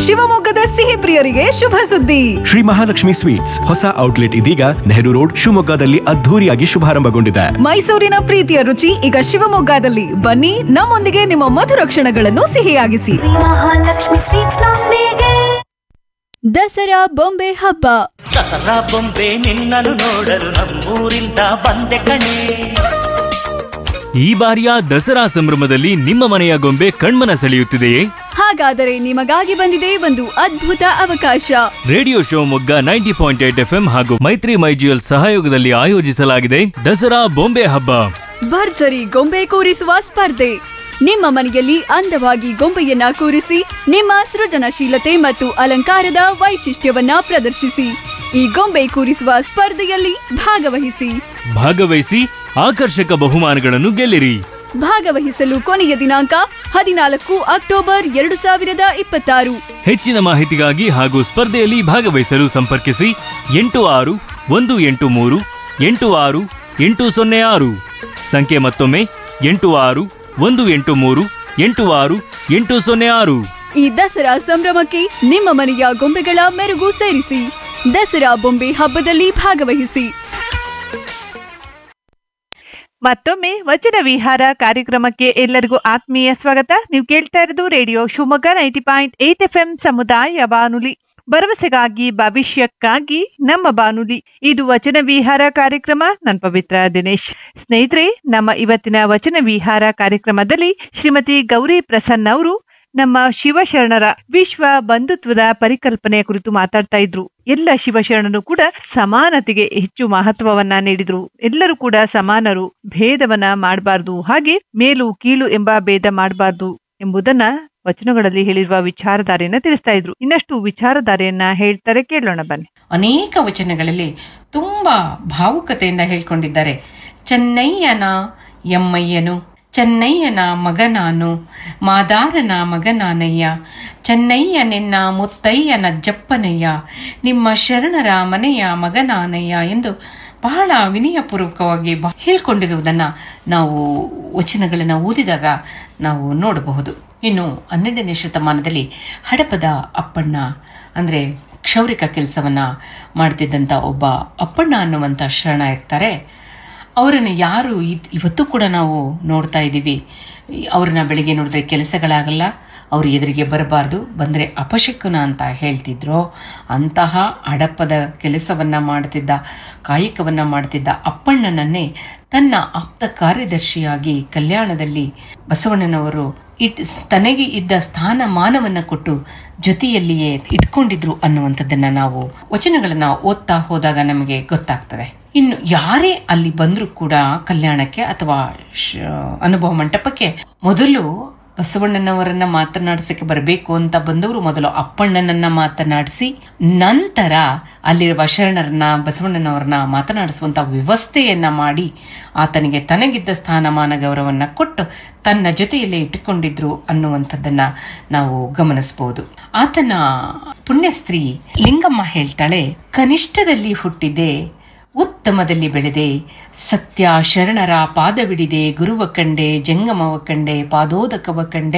ಶಿವಮೊಗ್ಗದ ಸಿಹಿ ಪ್ರಿಯರಿಗೆ ಶುಭ ಸುದ್ದಿ ಶ್ರೀ ಮಹಾಲಕ್ಷ್ಮಿ ಸ್ವೀಟ್ಸ್ ಹೊಸ ಔಟ್ಲೆಟ್ ಇದೀಗ ನೆಹರು ರೋಡ್ ಶಿವಮೊಗ್ಗದಲ್ಲಿ ಅದ್ಧೂರಿಯಾಗಿ ಶುಭಾರಂಭಗೊಂಡಿದೆ ಮೈಸೂರಿನ ಪ್ರೀತಿಯ ರುಚಿ ಈಗ ಶಿವಮೊಗ್ಗದಲ್ಲಿ ಬನ್ನಿ ನಮ್ಮೊಂದಿಗೆ ನಿಮ್ಮ ಮಧುರ ಕ್ಷಣಗಳನ್ನು ಸಿಹಿಯಾಗಿಸಿ ಮಹಾಲಕ್ಷ್ಮಿ ಸ್ವೀಟ್ಸ್ ನೊಂದಿಗೆ ದಸರಾ ಬೊಂಬೆ ಹಬ್ಬ ದಸರಾ ಬೊಂಬೆ ನಿನ್ನನ್ನು ನೋಡಲು ನಮ್ಮೂರಿಂದ ಬಂದೆ ಕಣೆ ಈ ಬಾರಿಯ ದಸರಾ ಸಂಭ್ರಮದಲ್ಲಿ ನಿಮ್ಮ ಮನೆಯ ಗೊಂಬೆ ಕಣ್ಮನ ಸೆಳೆಯುತ್ತಿದೆಯೇ ಹಾಗಾದರೆ ನಿಮಗಾಗಿ ಬಂದಿದೆ ಒಂದು ಅದ್ಭುತ ಅವಕಾಶ radio Shivamogga ninety point eight F ಹಾಗೂ ಮೈತ್ರಿ ಮೈಜಿಎಲ್ ಸಹಯೋಗದಲ್ಲಿ ಆಯೋಜಿಸಲಾಗಿದೆ ದಸರಾ ಬೊಂಬೆ ಹಬ್ಬ ಭರ್ಜರಿ ಗೊಂಬೆ ಕೂರಿಸುವ ಸ್ಪರ್ಧೆ ನಿಮ್ಮ ಮನೆಯಲ್ಲಿ ಅಂದವಾಗಿ ಗೊಂಬೆಯನ್ನ ಕೂರಿಸಿ ನಿಮ್ಮ ಸೃಜನಶೀಲತೆ ಮತ್ತು ಅಲಂಕಾರದ ವೈಶಿಷ್ಟ್ಯವನ್ನ ಪ್ರದರ್ಶಿಸಿ ಈ ಗೊಂಬೆ ಕೂರಿಸುವ ಸ್ಪರ್ಧೆಯಲ್ಲಿ ಭಾಗವಹಿಸಿ ಭಾಗವಹಿಸಿ ಆಕರ್ಷಕ ಬಹುಮಾನಗಳನ್ನು ಗೆಲ್ಲಿರಿ ಭಾಗವಹಿಸಲು ಕೊನೆಯ ದಿನಾಂಕ ಹದಿನಾಲ್ಕು ಅಕ್ಟೋಬರ್ ಎರಡು ಸಾವಿರದ ಇಪ್ಪತ್ತಾರು ಹೆಚ್ಚಿನ ಮಾಹಿತಿಗಾಗಿ ಹಾಗೂ ಸ್ಪರ್ಧೆಯಲ್ಲಿ ಭಾಗವಹಿಸಲು ಸಂಪರ್ಕಿಸಿ ಎಂಟು ಆರು ಒಂದು ಎಂಟು ಮೂರು ಎಂಟು ಆರು ಎಂಟು ಸೊನ್ನೆ ಆರು ಸಂಖ್ಯೆ ಮತ್ತೊಮ್ಮೆ ಎಂಟು ಆರು ಒಂದು ಎಂಟು ಮೂರು ಎಂಟು ಆರು ಎಂಟು ಸೊನ್ನೆ ಆರು ಈ ದಸರಾ ಸಂಭ್ರಮಕ್ಕೆ ನಿಮ್ಮ ಮನೆಯ ಗೊಂಬೆಗಳ ಮೆರುಗು ಸೇರಿಸಿ ದಸರಾ ಬೊಂಬೆ ಹಬ್ಬದಲ್ಲಿ ಭಾಗವಹಿಸಿ ಮತ್ತೊಮ್ಮೆ ವಚನ ವಿಹಾರ ಕಾರ್ಯಕ್ರಮಕ್ಕೆ ಎಲ್ಲರಿಗೂ ಆತ್ಮೀಯ ಸ್ವಾಗತ ನೀವು ಕೇಳ್ತಾ ಇರೋದು radio Shivamogga ninety point eight F M ಸಮುದಾಯ ಬಾನುಲಿ ಭರವಸೆಗಾಗಿ ಭವಿಷ್ಯಕ್ಕಾಗಿ ನಮ್ಮ ಬಾನುಲಿ ಇದು ವಚನ ವಿಹಾರ ಕಾರ್ಯಕ್ರಮ ನನ್ ಪವಿತ್ರ ದಿನೇಶ್ ಸ್ನೇಹಿತರೆ ನಮ್ಮ ಇವತ್ತಿನ ವಚನ ವಿಹಾರ ಕಾರ್ಯಕ್ರಮದಲ್ಲಿ ಶ್ರೀಮತಿ ಗೌರಿ ಪ್ರಸನ್ನ ಅವರು ನಮ್ಮ ಶಿವಶರಣರ ವಿಶ್ವ ಬಂಧುತ್ವದ ಪರಿಕಲ್ಪನೆಯ ಕುರಿತು ಮಾತಾಡ್ತಾ ಇದ್ರು ಎಲ್ಲ ಶಿವಶರಣರು ಕೂಡ ಸಮಾನತೆಗೆ ಹೆಚ್ಚು ಮಹತ್ವವನ್ನ ನೀಡಿದ್ರು ಎಲ್ಲರೂ ಕೂಡ ಸಮಾನರು ಭೇದವನ್ನ ಮಾಡಬಾರ್ದು ಹಾಗೆ ಮೇಲು ಕೀಳು ಎಂಬ ಭೇದ ಮಾಡಬಾರ್ದು ಎಂಬುದನ್ನ ವಚನಗಳಲ್ಲಿ ಹೇಳಿರುವ ವಿಚಾರಧಾರೆಯನ್ನ ತಿಳಿಸ್ತಾ ಇದ್ರು ಇನ್ನಷ್ಟು ವಿಚಾರಧಾರೆಯನ್ನ ಹೇಳ್ತಾರೆ ಕೇಳೋಣ ಬನ್ನಿ ಅನೇಕ ವಚನಗಳಲ್ಲಿ ತುಂಬ ಭಾವುಕತೆಯಿಂದ ಹೇಳ್ಕೊಂಡಿದ್ದಾರೆ ಚೆನ್ನಯ್ಯನ ಎಮ್ಮಯ್ಯನು ಚೆನ್ನಯ್ಯನ ಮಗನಾನು ಮಾದಾರನ ಮಗನಾನಯ್ಯ ಚೆನ್ನಯ್ಯನೆನ್ನ ಮುತ್ತಯ್ಯನ ಜಪ್ಪನಯ್ಯ ನಿಮ್ಮ ಶರಣರ ಮನೆಯ ಮಗನಾನಯ್ಯ ಎಂದು ಬಹಳ ವಿನಯಪೂರ್ವಕವಾಗಿ ಬ- ಹೇಳ್ಕೊಂಡಿರುವುದನ್ನು ನಾವು ವಚನಗಳನ್ನು ಓದಿದಾಗ ನಾವು ನೋಡಬಹುದು ಇನ್ನು ಹನ್ನೆರಡನೇ ಶತಮಾನದಲ್ಲಿ ಹಡಪದ ಅಪ್ಪಣ್ಣ ಅಂದರೆ ಕ್ಷೌರಿಕ ಕೆಲಸವನ್ನ ಮಾಡ್ತಿದ್ದಂಥ ಒಬ್ಬ ಅಪ್ಪಣ್ಣ ಅನ್ನುವಂಥ ಶರಣ ಇರ್ತಾರೆ ಅವರನ್ನು ಯಾರು ಇದ್- ಇವತ್ತು ಕೂಡ ನಾವು ನೋಡ್ತಾ ಇದ್ದೀವಿ ಈ- ಅವ್ರನ್ನ ಬೆಳಿಗ್ಗೆ ನೋಡಿದ್ರೆ ಕೆಲಸಗಳಾಗಲ್ಲ ಅವ್ರ ಎದುರಿಗೆ ಬರಬಾರ್ದು ಬಂದರೆ ಅಪಶಕುನ ಅಂತ ಹೇಳ್ತಿದ್ರು ಅಂತಹ ಹಡಪದ ಕೆಲಸವನ್ನ ಮಾಡ್ತಿದ್ದ ಕಾಯಕವನ್ನ ಮಾಡ್ತಿದ್ದ ಅಪ್ಪಣ್ಣನನ್ನೇ ತನ್ನ ಆಪ್ತ ಕಾರ್ಯದರ್ಶಿಯಾಗಿ ಕಲ್ಯಾಣದಲ್ಲಿ ಬಸವಣ್ಣನವರು ಇಟ್ ತನಗೆ ಇದ್ದ ಸ್ಥಾನಮಾನವನ್ನ ಕೊಟ್ಟು ಜೊತೆಯಲ್ಲಿಯೇ ಇಟ್ಕೊಂಡಿದ್ರು ಅನ್ನುವಂಥದ್ದನ್ನ ನಾವು ವಚನಗಳನ್ನ ಓದ್ತಾ ಹೋದಾಗ ನಮಗೆ ಗೊತ್ತಾಗ್ತದೆ ಇನ್ನು ಯಾರೇ ಅಲ್ಲಿ ಬಂದರೂ ಕೂಡ ಕಲ್ಯಾಣಕ್ಕೆ ಅಥವಾ ಶ- ಅನುಭವ ಮಂಟಪಕ್ಕೆ ಮೊದಲು ಬಸವಣ್ಣನವರನ್ನ ಮಾತನಾಡಿಸಕ್ಕೆ ಬರಬೇಕು ಅಂತ ಬಂದವರು ಮೊದಲು ಅಪ್ಪಣ್ಣನನ್ನ ಮಾತನಾಡಿಸಿ ನಂತರ ಅಲ್ಲಿರುವ ಶರಣರನ್ನ ಬಸವಣ್ಣನವರನ್ನ ಮಾತನಾಡಿಸುವಂತ ವ್ಯವಸ್ಥೆಯನ್ನ ಮಾಡಿ ಆತನಿಗೆ ತನಗಿದ್ದ ಸ್ಥಾನಮಾನ ಗೌರವನ್ನ ಕೊಟ್ಟು ತನ್ನ ಜೊತೆಯಲ್ಲೇ ಇಟ್ಟುಕೊಂಡಿದ್ರು ಅನ್ನುವಂಥದ್ದನ್ನ ನಾವು ಗಮನಿಸಬಹುದು ಆತನ ಪುಣ್ಯಸ್ತ್ರೀ ಲಿಂಗಮ್ಮ ಹೇಳ್ತಾಳೆ ಕನಿಷ್ಠದಲ್ಲಿ ಹುಟ್ಟಿದೆ ಉತ್ತಮದಲ್ಲಿ ಬೆಳೆದೆ ಸತ್ಯ ಶರಣರ ಪಾದವಿಡಿದೆ ಗುರುವ ಕಂಡೆ ಜಂಗಮವ ಕಂಡೆ ಪಾದೋದಕವ ಕಂಡೆ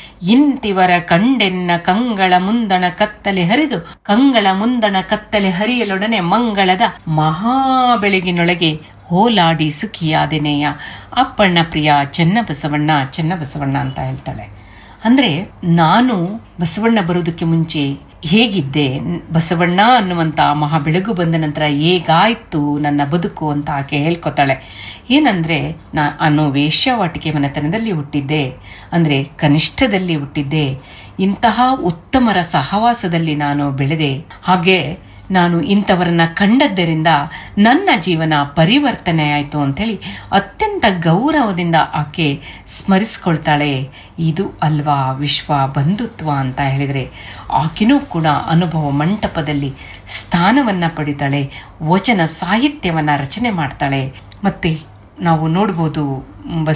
ಇಂತಿವರ ಕಂಡೆನ್ನ ಕಂಗಳ ಮುಂದಣ ಕತ್ತಲೆ ಹರಿದು ಕಂಗಳ ಮುಂದಣ ಕತ್ತಲೆ ಹರಿಯಲೊಡನೆ ಮಂಗಳದ ಮಹಾ ಬೆಳಗಿನೊಳಗೆ ಹೋಲಾಡಿ ಸುಖಿಯಾದೆನೆಯ ಅಪ್ಪಣ್ಣ ಪ್ರಿಯ ಚೆನ್ನಬಸವಣ್ಣ ಚೆನ್ನಬಸವಣ್ಣ ಅಂತ ಹೇಳ್ತಾಳೆ ಅಂದ್ರೆ ನಾನು ಬಸವಣ್ಣ ಬರೋದಕ್ಕೆ ಮುಂಚೆ ಹೇಗಿದ್ದೆ ನ್- ಬಸವಣ್ಣ ಅನ್ನುವಂಥ ಮಹಾ ಬೆಳಗು ಬಂದ ನಂತರ ಹೇಗಾಯ್ತು ನನ್ನ ಬದುಕು ಅಂತ ಆಕೆ ಹೇಳ್ಕೊತಾಳೆ ಏನಂದ್ರೆ ನಾನು ವೇಶ್ಯಾವಾಟಿಕೆ ಮನೆತನದಲ್ಲಿ ಹುಟ್ಟಿದ್ದೆ ಅಂದ್ರೆ ಕನಿಷ್ಠದಲ್ಲಿ ಹುಟ್ಟಿದ್ದೆ ಇಂತಹ ಉತ್ತಮರ ಸಹವಾಸದಲ್ಲಿ ನಾನು ಬೆಳೆದೆ ಹಾಗೆ ನಾನು ಇಂಥವರನ್ನ ಕಂಡದ್ದರಿಂದ ನನ್ನ ಜೀವನ ಪರಿವರ್ತನೆ ಆಯಿತು ಅಂಥೇಳಿ ಅತ್ಯಂತ ಗೌರವದಿಂದ ಆಕೆ ಸ್ಮರಿಸ್ಕೊಳ್ತಾಳೆ ಇದು ಅಲ್ವಾ ವಿಶ್ವ ಬಂಧುತ್ವ ಅಂತ ಹೇಳಿದರೆ ಆಕೆನೂ ಕೂಡ ಅನುಭವ ಮಂಟಪದಲ್ಲಿ ಸ್ಥಾನವನ್ನು ಪಡಿತಾಳೆ ವಚನ ಸಾಹಿತ್ಯವನ್ನು ರಚನೆ ಮಾಡ್ತಾಳೆ ಮತ್ತು ನಾವು ನೋಡ್ಬೋದು ಬಸ್